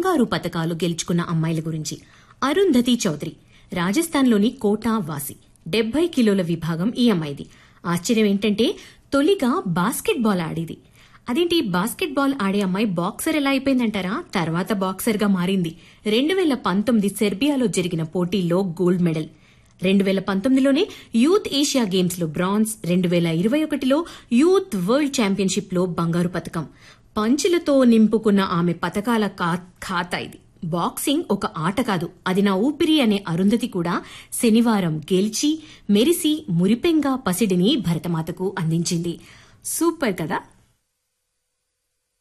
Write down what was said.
బంగారు పతకాలు గెలుచుకున్న అమ్మాయిల గురించి అరుంధతి చౌదరి రాజస్థాన్లోని కోటా వాసి డెబ్బై కిలోల విభాగం ఈ అమ్మాయిది ఆశ్చర్యం ఏంటంటే తొలిగా బాస్కెట్ బాల్ ఆడేది అదేంటి బాస్కెట్ బాల్ ఆడే అమ్మాయి బాక్సర్ ఎలా అయిపోయిందంటారా తర్వాత బాక్సర్ గా మారింది రెండు వేల పంతొమ్మిది సెర్బియాలో జరిగిన పోటీల్లో గోల్డ్ మెడల్ రెండు వేల పంతొమ్మిదిలోనే యూత్ ఏషియా గేమ్స్ లో బ్రాంజ్ రెండు వేల ఇరవై ఒకటిలో యూత్ వరల్డ్ ఛాంపియన్షిప్ లో బంగారు పతకం పంచులతో నింపుకున్న ఆమె పతకాల కా- ఖాతా ఇది బాక్సింగ్ ఒక ఆట కాదు అది నా ఊపిరి అనే అరుంధతి కూడా శనివారం గెలిచి మెరిసి మురిపెంగా పసిడిని భరతమాతకు అందించింది సూపర్ కదా